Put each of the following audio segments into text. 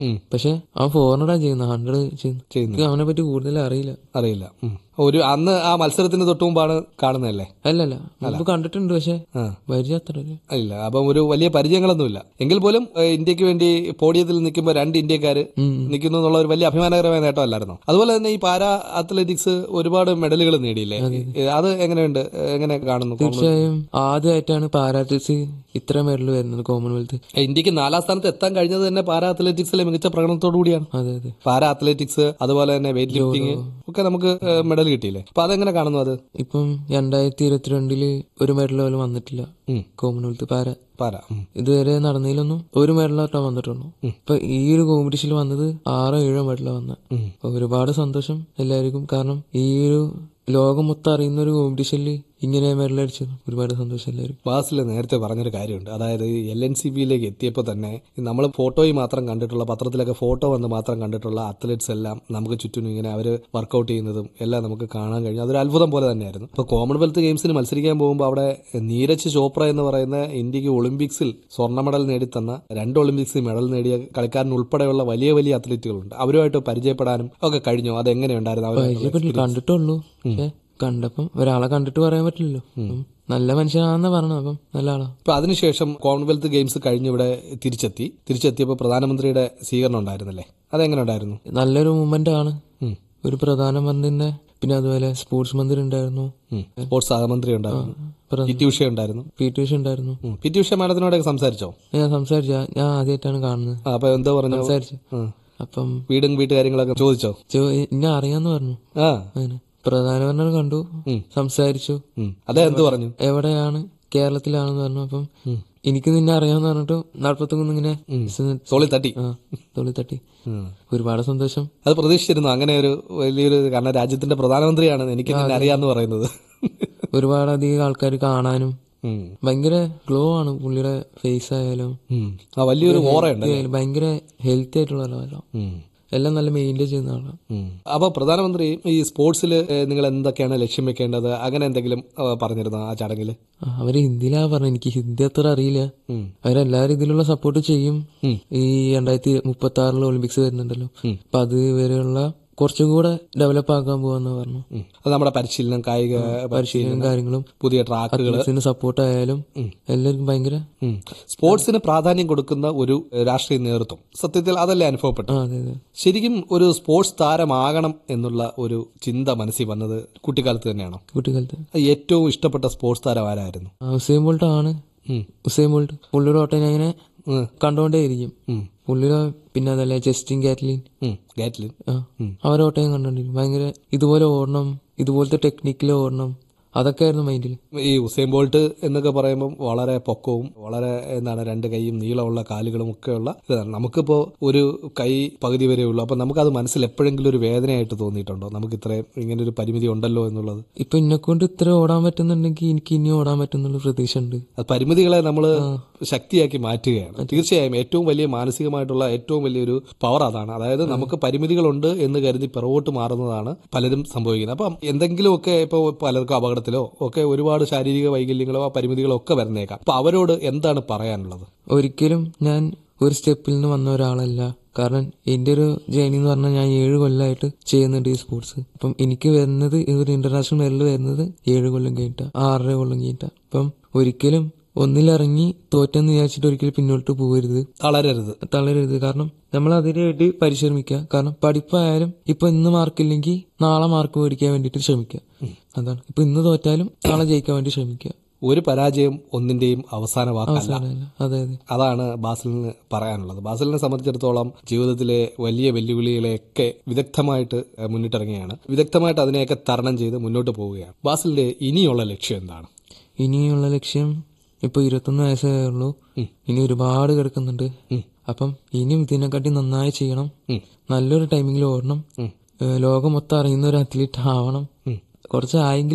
ഉം. പക്ഷെ അവൻ ഫോറിനറാ ചെയ്യുന്നത് ഹൺഡ്രഡ് ചെയ്യുന്നു ചെയ്യുന്നു എനിക്ക് അവനെ പറ്റി കൂടുതൽ അറിയില്ല അറിയില്ല ഉം. ഒരു അന്ന് ആ മത്സരത്തിന് തൊട്ട് മുമ്പാണ് കാണുന്നതല്ലേ അല്ലല്ല മുമ്പ് കണ്ടിട്ടുണ്ട് പക്ഷെ ആ. പരിചയം അത്ര ഇല്ല. ഇല്ല അപ്പം ഒരു വലിയ പരിചയങ്ങളൊന്നുമില്ല എങ്കിൽ പോലും ഏഹ്, ഇന്ത്യക്ക് വേണ്ടി പോഡിയത്തിൽ നിൽക്കുമ്പോൾ രണ്ട് ഇന്ത്യക്കാര് ഉം. നിൽക്കുന്നു എന്നുള്ള ഒരു വലിയ അഭിമാനകരമായ നേട്ടമല്ലായിരുന്നോ അതുപോലെ തന്നെ ഈ പാരാ അത്ലറ്റിക്സ് ഒരുപാട് മെഡലുകൾ നേടിയില്ലേ ഏഹ്, അത് എങ്ങനെയുണ്ട് ഏഹ്, എങ്ങനെ കാണുന്നു തീർച്ചയായും ആദ്യമായിട്ടാണ് പാരാത്ലറ്റിക്സ് ഇത്ര മെഡൽ വരുന്നത് കോമൺവെൽത്ത് ഏഹ്, ഇന്ത്യക്ക് നാലാം സ്ഥാനത്ത് എത്താൻ കഴിഞ്ഞത് തന്നെ പാരാ അത്ലറ്റിക്സിലെ മികച്ച പ്രകടനത്തോടു കൂടിയാണ് അതെ അതെ പാരാ അത്ലറ്റിക്സ് അതുപോലെ തന്നെ വെയിറ്റ് ലിഫ്റ്റിംഗ് ഒക്കെ നമുക്ക് മെഡൽ കിട്ടിയില്ലേ അപ്പൊ അതെങ്ങനെ കാണുന്നു അത് ഇപ്പം രണ്ടായിരത്തി ഇരുപത്തിരണ്ടില് ഒരു മെഡൽ പോലും വന്നിട്ടില്ല ഉം. കോമൺവെൽത്ത് പാര പാരാ ഉം. ഇതുവരെ നടന്നതിലൊന്നും ഒരു മെഡലായിട്ടാ വന്നിട്ടുള്ളൂ ഇപ്പൊ ഈ ഒരു കോമ്പറ്റീഷനിൽ വന്നത് ആറോ ഏഴോ മെഡലാ വന്നത് ഉം. അപ്പൊ ഒരുപാട് സന്തോഷം എല്ലാവർക്കും കാരണം ഈ ഒരു ലോകം മൊത്തം അറിയുന്ന ഒരു കോമ്പറ്റീഷനിൽ ഇങ്ങനെ മെഡൽ അടിച്ചു ഒരുപാട് സന്തോഷം എല്ലാവർക്കും ബാസിൽ നേരത്തെ പറഞ്ഞൊരു കാര്യമുണ്ട് അതായത് എൽ എൻ സി ബിയിലേക്ക് എത്തിയപ്പോൾ തന്നെ നമ്മൾ ഫോട്ടോയിൽ മാത്രം കണ്ടിട്ടുള്ള പത്രത്തിലൊക്കെ ഫോട്ടോ വന്ന് മാത്രം കണ്ടിട്ടുള്ള അത്ലറ്റ്സ് എല്ലാം നമുക്ക് ചുറ്റും ഇങ്ങനെ അവർ വർക്കൗട്ട് ചെയ്യുന്നതും എല്ലാം നമുക്ക് കാണാൻ കഴിഞ്ഞു അതൊരു അത്ഭുതം പോലെ തന്നെയായിരുന്നു ഇപ്പോൾ കോമൺവെൽത്ത് ഗെയിംസിന് മത്സരിക്കാൻ പോകുമ്പോൾ അവിടെ നീരജ് ചോപ്ര എന്ന് പറയുന്ന ഇന്ത്യക്ക് ഒളിമ്പിക്സിൽ സ്വർണ്ണ മെഡൽ നേടിത്തന്ന രണ്ട് ഒളിമ്പിക്സിൽ മെഡൽ നേടിയ കളിക്കാരൻ ഉൾപ്പെടെയുള്ള വലിയ വലിയ അത്ലറ്റുകളുണ്ട് അവരുമായിട്ട് പരിചയപ്പെടാനും ഒക്കെ കഴിഞ്ഞു അതെങ്ങനെയുണ്ടായിരുന്നു അവർ പരിചയപ്പെട്ടില്ല കണ്ടിട്ടുള്ളൂ പക്ഷെ കണ്ടപ്പം ഒരാളെ കണ്ടിട്ട് പറയാൻ പറ്റില്ലല്ലോ ഉം. നല്ല മനുഷ്യനാണെന്നാ പറഞ്ഞത് അപ്പം നല്ല ആളാ ഇപ്പൊ അതിനുശേഷം കോമൺവെൽത്ത് ഗെയിംസ് കഴിഞ്ഞ് ഇവിടെ തിരിച്ചെത്തി തിരിച്ചെത്തിയപ്പോൾ പ്രധാനമന്ത്രിയുടെ സ്വീകരണം ഉണ്ടായിരുന്നല്ലേ അതെങ്ങനെ ഉണ്ടായിരുന്നു നല്ലൊരു മൂവ്മെന്റ് ആണ് ഉം. ഒരു പ്രധാനമന്ത്രിന്റെ പിന്നെ അതുപോലെ സ്പോർട്സ് മന്ത്രി ഉണ്ടായിരുന്നു ഉം. സ്പോർട്സ് സഹമന്ത്രി ഉണ്ടായിരുന്നു പി ടി ഉഷ ഉണ്ടായിരുന്നു പി ടി ഉഷ ഉണ്ടായിരുന്നു ഉം. പി ടി ഉഷ മാഡത്തിനോടൊക്കെ സംസാരിച്ചോ ഞാൻ സംസാരിച്ച ഞാൻ ആദ്യമായിട്ടാണ് കാണുന്നത് ആ, അപ്പൊ എന്താ പറഞ്ഞു സംസാരിച്ചു ഉം. അപ്പം വീടും വീട്ടുകാര്യങ്ങളൊക്കെ ചോദിച്ചോ ചോ- എന്നെ അറിയാന്ന് പറഞ്ഞു ആ അങ്ങനെ പ്രധാനമന്ത്രി കണ്ടു ഉം. സംസാരിച്ചു ഉം. അദ്ദേഹം എന്ത് പറഞ്ഞു എവിടെയാണ് കേരളത്തിലാണെന്ന് പറഞ്ഞു അപ്പം എനിക്ക് നിന്നെ അറിയാമെന്ന് പറഞ്ഞിട്ട് നാൽപ്പത്തൊന്ന് ഇങ്ങനെ തോളി തട്ടി ആ തൊളി തട്ടി ഉം. ഒരുപാട് സന്തോഷം അത് പ്രതീക്ഷിച്ചിരുന്നു അങ്ങനെ ഒരു വലിയൊരു കാരണം രാജ്യത്തിന്റെ പ്രധാനമന്ത്രിയാണ് എനിക്ക് നിന്നെ അറിയാന്ന് പറയുന്നത് ഒരുപാട് അധികം ആൾക്കാർ കാണാനും ഉം. ഭയങ്കര ഗ്ലോ ആണ് പുള്ളിയുടെ ഫേസ് ആയാലും ഉം. ആ വലിയൊരു ഓറയുണ്ട് ആയാലും ഭയങ്കര ഹെൽത്തി ആയിട്ടുള്ള ആളാണ് ഉം. എല്ലാം നല്ല മെയിൻറ്റെയിൻ ചെയ്യുന്ന ആളാണ് ഉം. അപ്പൊ പ്രധാനമന്ത്രി ഈ സ്പോർട്സിൽ നിങ്ങൾ എന്തൊക്കെയാണ് ലക്ഷ്യം വെക്കേണ്ടത് അങ്ങനെ എന്തെങ്കിലും ആ, പറഞ്ഞിരുന്നോ ആ ചടങ്ങിൽ ആ, അവര് ഹിന്ദിയിലാ പറഞ്ഞത് എനിക്ക് ഹിന്ദി അത്ര അറിയില്ല ഉം. അവരെല്ലാ രീതിയിലുള്ള സപ്പോർട്ട് ചെയ്യും ഉം. ഈ രണ്ടായിരത്തി മുപ്പത്തി ആറിൽ ഒളിമ്പിക്സ് വരുന്നുണ്ടല്ലോ അപ്പൊ അത് വരെയുള്ള കുറച്ചും കൂടെ ഡെവലപ്പ് ആക്കാൻ പോവാന്ന് പറഞ്ഞു ഉം. അത് നമ്മുടെ പരിശീലനം കായിക പരിശീലനം കാര്യങ്ങളും പുതിയ ട്രാക്കുകൾ സപ്പോർട്ട് ആയാലും എല്ലാവർക്കും ഭയങ്കര സ്പോർട്സിന് പ്രാധാന്യം കൊടുക്കുന്ന ഒരു രാഷ്ട്രീയ നേതൃത്വം സത്യത്തിൽ അതല്ലേ അനുഭവപ്പെട്ടു ആ അതെ അതെ ശരിക്കും ഒരു സ്പോർട്സ് താരമാകണം എന്നുള്ള ഒരു ചിന്ത മനസ്സിൽ വന്നത് കുട്ടിക്കാലത്ത് തന്നെയാണോ കുട്ടിക്കാലത്ത് ഏറ്റവും ഇഷ്ടപ്പെട്ട സ്പോർട്സ് താരം ആരായിരുന്നു ആ, ഉസൈൻ ബോൾട്ട് ആണ് ഉം. ഉസൈൻ ബോൾട്ട് പുള്ളിയുടെ ഓട്ടം ഞാൻ ഇങ്ങനെ ഉം. കണ്ടോണ്ടേയിരിക്കും ഉം. പുള്ളിയുടെ പിന്നെ അതല്ല ജസ്റ്റിൻ കാറ്റ്ലിൻ ഉം. ഗാറ്റ്ലിൻ ആ അവരെ ഓട്ടം ഞാൻ കണ്ടോണ്ടിരിക്കും ഭയങ്കര ഇതുപോലെ ഓടണം ഇതുപോലത്തെ ടെക്നിക്കിൽ ഓടണം അതൊക്കെ ആയിരുന്നു മൈൻഡിൽ ഈ ഉസൈൻ ബോൾട്ട് എന്നൊക്കെ പറയുമ്പോൾ വളരെ പൊക്കവും വളരെ എന്താണ് രണ്ട് കൈയും നീളമുള്ള കാലുകളും ഒക്കെയുള്ള ഇതാണ് നമുക്കിപ്പോ ഒരു കൈ പകുതി വരെ ഉള്ളൂ അപ്പൊ നമുക്കത് മനസ്സിൽ എപ്പോഴെങ്കിലും ഒരു വേദനയായിട്ട് തോന്നിയിട്ടുണ്ടോ നമുക്ക് ഇത്രയും ഇങ്ങനെ ഒരു പരിമിതി ഉണ്ടല്ലോ എന്നുള്ളത് ഇപ്പൊ എന്നെ കൊണ്ട് ഇത്ര ഓടാൻ പറ്റുന്നുണ്ടെങ്കിൽ എനിക്ക് ഇനി ഓടാൻ പറ്റുന്നുള്ള പ്രതീക്ഷ ഉണ്ട് അത് പരിമിതികളെ നമ്മൾ ശക്തിയാക്കി മാറ്റുകയാണ് തീർച്ചയായും ഏറ്റവും വലിയ മാനസികമായിട്ടുള്ള ഏറ്റവും വലിയൊരു പവർ അതാണ് അതായത് നമുക്ക് പരിമിതികളുണ്ട് എന്ന് കരുതി പിറകോട്ട് മാറുന്നതാണ് പലരും സംഭവിക്കുന്നത് അപ്പം എന്തെങ്കിലുമൊക്കെ ഇപ്പോൾ പലർക്കും അപകടത്തിലോ ഒക്കെ ഒരുപാട് ശാരീരിക വൈകല്യങ്ങളോ പരിമിതികളോ ഒക്കെ വരുന്നേക്കാം അപ്പൊ അവരോട് എന്താണ് പറയാനുള്ളത് ഒരിക്കലും ഞാൻ ഒരു സ്റ്റെപ്പിൽ നിന്ന് വന്ന ഒരാളല്ല കാരണം എന്റെ ഒരു ജേണി എന്ന് പറഞ്ഞാൽ ഞാൻ ഏഴ് കൊല്ലമായിട്ട് ചെയ്യുന്നുണ്ട് ഈ സ്പോർട്സ് അപ്പം എനിക്ക് വരുന്നത് ഈ ഒരു ഇന്റർനാഷണൽ മെഡൽ വരുന്നത് ഏഴ് കൊല്ലം കഴിഞ്ഞിട്ടാ ആറര കൊല്ലം കഴിഞ്ഞിട്ടാ അപ്പം ഒരിക്കലും ഒന്നിലിറങ്ങി തോറ്റെന്ന് വിചാരിച്ചിട്ട് ഒരിക്കലും പിന്നോട്ട് പോകരുത് തളരരുത് തളരരുത് കാരണം നമ്മൾ അതിനു വേണ്ടി പരിശ്രമിക്കുക കാരണം പഠിപ്പായാലും ഇപ്പൊ ഇന്ന് മാർക്കില്ലെങ്കിൽ നാളെ മാർക്ക് മേടിക്കാൻ വേണ്ടിയിട്ട് ശ്രമിക്കുക അതാണ് ഇപ്പൊ ഇന്ന് തോറ്റാലും നാളെ ജയിക്കാൻ വേണ്ടി ശ്രമിക്കുക ഒരു പരാജയം ഒന്നിന്റെയും അവസാന വാക്കല്ല അവസാനമല്ല. അതെ അതെ അതാണ് ബാസിലിന് പറയാനുള്ളത് ബാസിലിനെ സംബന്ധിച്ചിടത്തോളം ജീവിതത്തിലെ വലിയ വെല്ലുവിളികളെയൊക്കെ വിദഗ്ധമായിട്ട് ഏഹ്, മുന്നിട്ടിറങ്ങിയാണ് വിദഗ്ധമായിട്ട് അതിനെയൊക്കെ തരണം ചെയ്ത് മുന്നോട്ട് പോവുകയാണ് ബാസിലിന്റെ ഇനിയുള്ള ലക്ഷ്യം എന്താണ് ഇനിയുള്ള ലക്ഷ്യം ഇപ്പൊ ഇരുപത്തൊന്ന് വയസ്സേ ഉള്ളൂ ഇനി ഒരുപാട് കിടക്കുന്നുണ്ട് അപ്പം ഇനിയും ഇതിനെക്കാട്ടി നന്നായി ചെയ്യണം നല്ലൊരു ടൈമിങ്ങിൽ ഓടണം ഏഹ് ലോകം മൊത്തം അറിയുന്ന ഒരു അത്ലറ്റ് ആവണം കുറച്ച് ആയെങ്കിലും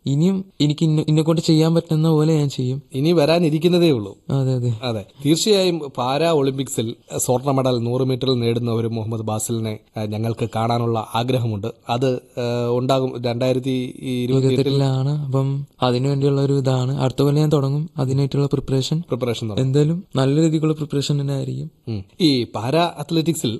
ഇനിയും എനിക്ക് ഇന്ന ഇന്നെ കൊണ്ട് ചെയ്യാൻ പറ്റുന്ന പോലെ ഞാൻ ചെയ്യും ഇനി വരാനിരിക്കുന്നതേ ഉള്ളൂ അതെ അതെ അതെ തീർച്ചയായും പാരാ ഒളിമ്പിക്സിൽ സ്വർണ്ണ മെഡൽ നൂറ് മീറ്ററിൽ നേടുന്ന ഒരു മുഹമ്മദ് ബാസിലിനെ ഏഹ്, ഞങ്ങൾക്ക് കാണാനുള്ള ആഗ്രഹമുണ്ട് അത് ഏഹ്, ഉണ്ടാകും രണ്ടായിരത്തി ഇരുപത്തി ഇരുപത്തെട്ടിലാണ് അപ്പം അതിനുവേണ്ടിയുള്ള ഒരു ഇതാണ് അടുത്ത കൊല്ലം ഞാൻ തുടങ്ങും അതിനായിട്ടുള്ള പ്രിപ്പറേഷൻ പ്രിപ്പറേഷൻ നടത്തും എന്തായാലും നല്ല രീതിക്കുള്ള പ്രിപ്പറേഷൻ തന്നെ ആയിരിക്കും ഉം. ഈ പാരാ അത്ലറ്റിക്സിൽ